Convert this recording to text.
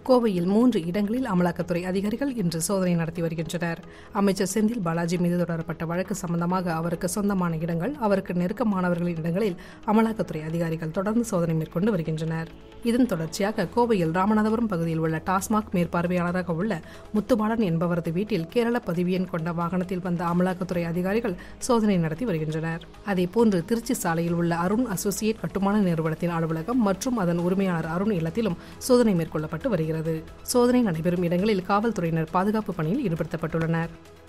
கோவையில் மூன்று இடங்களில் அமலாக்கத்துறை அதிகாரிகள் இன்று சோதனை நடத்தி வருகின்றனர் அமைச்சர் செந்தில் பாலாஜி மீது தொடரப்பட்ட வழக்கு சம்பந்தமாக அவருக்கு சொந்தமான இடங்கள் அவருக்கு நெருக்கமானவர்களின் இடங்களில் அமலாக்கத்துறை அதிகாரிகள் தொடர்ந்து சோதனை மேற்கொண்டு வருகின்றனர் இதன் தொடர்ச்சியாக கோவையில் ராமநாதபுரம் பகுதியில் உள்ள டாஸ்மாக் மேற்பார்வையாளராக உள்ள முத்துபாலன் என்பவரது வீட்டில் கேரள பதிவு எண் கொண்ட வாகனத்தில் வந்த அமலாக்கத்துறை அதிகாரிகள் சோதனை நடத்தி வருகின்றனர் அதேபோன்று திருச்சி சாலையில் உள்ள அருண் அசோசியேட் கட்டுமான நிறுவனத்தின் அலுவலகம் மற்றும் அதன் உரிமையாளர் அருண் இல்லத்திலும் சோதனை மேற்கொள்ளப்பட்டு வருகிறது சோதனை நடைபெறும் இடங்களில் காவல்துறையினர் பாதுகாப்பு பணியில் ஈடுபடுத்தப்பட்டுள்ளனர்